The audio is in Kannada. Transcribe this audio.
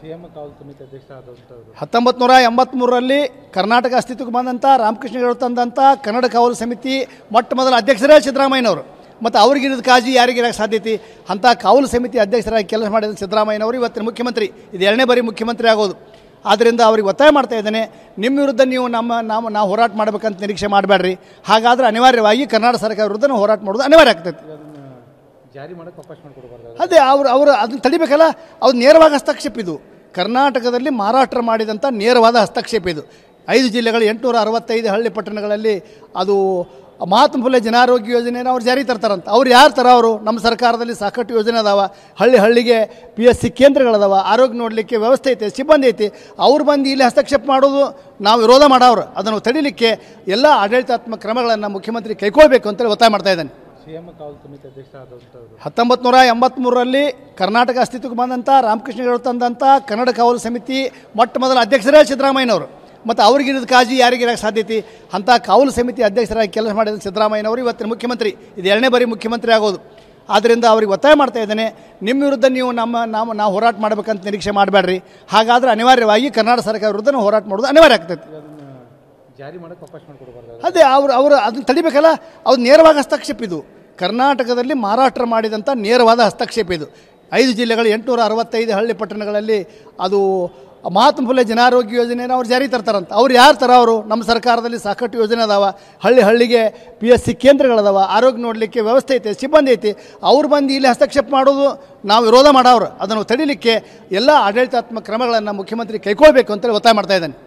ಸಿಎಂ ಕಾವಲು ಸಮಿತಿ ಅಧ್ಯಕ್ಷರಾದಂಥವ್ರು ಹತ್ತೊಂಬತ್ತು ನೂರ ಎಂಬತ್ತ್ಮೂರರಲ್ಲಿ ಕರ್ನಾಟಕ ಅಸ್ತಿತ್ವಕ್ಕೆ ಬಂದಂಥ ರಾಮಕೃಷ್ಣ ಹೆಗಡೆ ತಂದಂಥ ಕನ್ನಡ ಕಾವಲು ಸಮಿತಿ ಮೊಟ್ಟ ಮೊದಲ ಅಧ್ಯಕ್ಷರೇ ಸಿದ್ದರಾಮಯ್ಯನವರು ಮತ್ತು ಅವ್ರಿಗಿರೋದು ಕಾಳಜಿ ಯಾರಿಗಿರಕ್ಕೆ ಸಾಧ್ಯತೆ ಅಂಥ ಕಾವಲು ಸಮಿತಿ ಅಧ್ಯಕ್ಷರಾಗಿ ಕೆಲಸ ಮಾಡಿದ ಸಿದ್ದರಾಮಯ್ಯನವರು ಇವತ್ತಿನ ಮುಖ್ಯಮಂತ್ರಿ ಇದು ಎರಡನೇ ಬಾರಿ ಮುಖ್ಯಮಂತ್ರಿ ಆಗೋದು ಆದ್ದರಿಂದ ಅವ್ರಿಗೆ ಒತ್ತಾಯ ಮಾಡ್ತಾ ಇದ್ದೇನೆ ನಿಮ್ಮ ವಿರುದ್ಧ ನೀವು ನಮ್ಮ ನಾವು ನಾವು ಹೋರಾಟ ಮಾಡಬೇಕಂತ ನಿರೀಕ್ಷೆ ಮಾಡಬೇಡ್ರಿ ಹಾಗಾದ್ರೆ ಅನಿವಾರ್ಯವಾಗಿ ಕರ್ನಾಟಕ ಸರ್ಕಾರ ವಿರುದ್ಧ ನಾವು ಹೋರಾಟ ಮಾಡೋದು ಅನಿವಾರ್ಯ ಆಗ್ತೈತಿ ಅದನ್ನ ಜಾರಿ ಮಾಡಕ್ಕೆ ಅವಕಾಶ ಮಾಡಿಕೊಡ್ಬಾರ್ದು ಅದೇ ಅವರು ಅವರು ಅದನ್ನ ತಡಿಬೇಕಲ್ಲ ಅದು ನೇರವಾದ ಹಸ್ತಕ್ಷೇಪ ಇದು ಕರ್ನಾಟಕದಲ್ಲಿ ಮಾರಾಟ ಮಾಡಿದಂಥ ನೇರವಾದ ಹಸ್ತಕ್ಷೇಪ ಇದು ಐದು ಜಿಲ್ಲೆಗಳು ಎಂಟುನೂರ ಅರವತ್ತೈದು ಹಳ್ಳಿ ಪಟ್ಟಣಗಳಲ್ಲಿ ಅದು ಮಹಾತ್ಮ ಫುಲೆ ಜನಾರೋಗ್ಯ ಯೋಜನೆಯನ್ನು ಅವ್ರು ಜಾರಿ ತರ್ತಾರಂತ ಅವ್ರು ಯಾರು ತರ ಅವರು ನಮ್ಮ ಸರ್ಕಾರದಲ್ಲಿ ಸಾಕಷ್ಟು ಯೋಜನೆ ಅದಾವ ಹಳ್ಳಿ ಹಳ್ಳಿಗೆ ಪಿ ಎಸ್ ಸಿ ಕೇಂದ್ರಗಳದಾವ ಆರೋಗ್ಯ ನೋಡಲಿಕ್ಕೆ ವ್ಯವಸ್ಥೆ ಐತೆ ಸಿಬ್ಬಂದಿ ಐತಿ ಅವ್ರು ಬಂದು ಇಲ್ಲಿ ಹಸ್ತಕ್ಷೇಪ ಮಾಡೋದು ನಾವು ವಿರೋಧ ಮಾಡೋರು ಅದನ್ನು ತಡಿಲಿಕ್ಕೆ ಎಲ್ಲ ಆಡಳಿತಾತ್ಮಕ ಕ್ರಮಗಳನ್ನು ಮುಖ್ಯಮಂತ್ರಿ ಕೈಗೊಳ್ಬೇಕು ಅಂತೇಳಿ ಒತ್ತಾಯ ಮಾಡ್ತಾ ಇದ್ದಾನೆ ಸಿಎಂ ಕಾವಲು ಸಮಿತಿ ಅಧ್ಯಕ್ಷರಾದಂಥವ್ರು ಹತ್ತೊಂಬತ್ತು ನೂರ ಎಂಬತ್ತ್ಮೂರರಲ್ಲಿ ಕರ್ನಾಟಕ ಅಸ್ತಿತ್ವಕ್ಕೆ ಬಂದಂಥ ರಾಮಕೃಷ್ಣ ಹೆಗಡೆ ತಂದಂಥ ಕನ್ನಡ ಕಾವಲು ಸಮಿತಿ ಮೊಟ್ಟ ಮೊದಲ ಅಧ್ಯಕ್ಷರೇ ಸಿದ್ದರಾಮಯ್ಯನವರು ಮತ್ತು ಅವ್ರಿಗಿರೋದು ಕಾಳಜಿ ಯಾರಿಗಿರಕ್ಕೆ ಸಾಧ್ಯತೆ ಅಂಥ ಕಾವಲು ಸಮಿತಿ ಅಧ್ಯಕ್ಷರಾಗಿ ಕೆಲಸ ಮಾಡಿದ ಸಿದ್ದರಾಮಯ್ಯನವರು ಇವತ್ತಿನ ಮುಖ್ಯಮಂತ್ರಿ ಇದು ಎರಡನೇ ಬಾರಿ ಮುಖ್ಯಮಂತ್ರಿ ಆಗೋದು ಆದ್ದರಿಂದ ಅವ್ರಿಗೆ ಒತ್ತಾಯ ಮಾಡ್ತಾ ಇದ್ದೇನೆ ನಿಮ್ಮ ವಿರುದ್ಧ ನೀವು ನಮ್ಮ ನಾವು ನಾವು ಹೋರಾಟ ಮಾಡಬೇಕಂತ ನಿರೀಕ್ಷೆ ಮಾಡಬೇಡ್ರಿ ಹಾಗಾದ್ರೆ ಅನಿವಾರ್ಯವಾಗಿ ಕರ್ನಾಟಕ ಸರ್ಕಾರ ವಿರುದ್ಧ ನಾವು ಹೋರಾಟ ಮಾಡೋದು ಅನಿವಾರ್ಯ ಆಗ್ತೈತಿ ಅದನ್ನ ಜಾರಿ ಮಾಡಕ್ಕೆ ಅವಕಾಶ ಮಾಡಿಕೊಡ್ಬಾರ್ದು ಅದೇ ಅವರು ಅವರು ಅದನ್ನ ತಡಿಬೇಕಲ್ಲ ಅದು ನೇರವಾದ ಹಸ್ತಕ್ಷೇಪ ಇದು ಕರ್ನಾಟಕದಲ್ಲಿ ಮಾರಾಟ ಮಾಡಿದಂಥ ನೇರವಾದ ಹಸ್ತಕ್ಷೇಪ ಇದು ಐದು ಜಿಲ್ಲೆಗಳು ಎಂಟುನೂರ ಅರವತ್ತೈದು ಹಳ್ಳಿ ಪಟ್ಟಣಗಳಲ್ಲಿ ಅದು ಮಹಾತ್ಮ ಫುಲೆ ಜನಾರೋಗ್ಯ ಯೋಜನೆಯನ್ನು ಅವ್ರು ಜಾರಿ ತರ್ತಾರಂತ ಅವ್ರು ಯಾರು ತರ ಅವರು ನಮ್ಮ ಸರ್ಕಾರದಲ್ಲಿ ಸಾಕಷ್ಟು ಯೋಜನೆ ಅದಾವ ಹಳ್ಳಿ ಹಳ್ಳಿಗೆ ಪಿ ಎಸ್ ಸಿ ಕೇಂದ್ರಗಳದಾವ ಆರೋಗ್ಯ ನೋಡಲಿಕ್ಕೆ ವ್ಯವಸ್ಥೆ ಐತೆ ಸಿಬ್ಬಂದಿ ಐತಿ ಅವ್ರು ಬಂದು ಇಲ್ಲಿ ಹಸ್ತಕ್ಷೇಪ ಮಾಡೋದು ನಾವು ವಿರೋಧ ಮಾಡೋರು ಅದನ್ನು ತಡಿಲಿಕ್ಕೆ ಎಲ್ಲ ಆಡಳಿತಾತ್ಮಕ ಕ್ರಮಗಳನ್ನು ಮುಖ್ಯಮಂತ್ರಿ ಕೈಗೊಳ್ಬೇಕು ಅಂತೇಳಿ ಒತ್ತಾಯ ಮಾಡ್ತಾ ಇದ್ದಾನೆ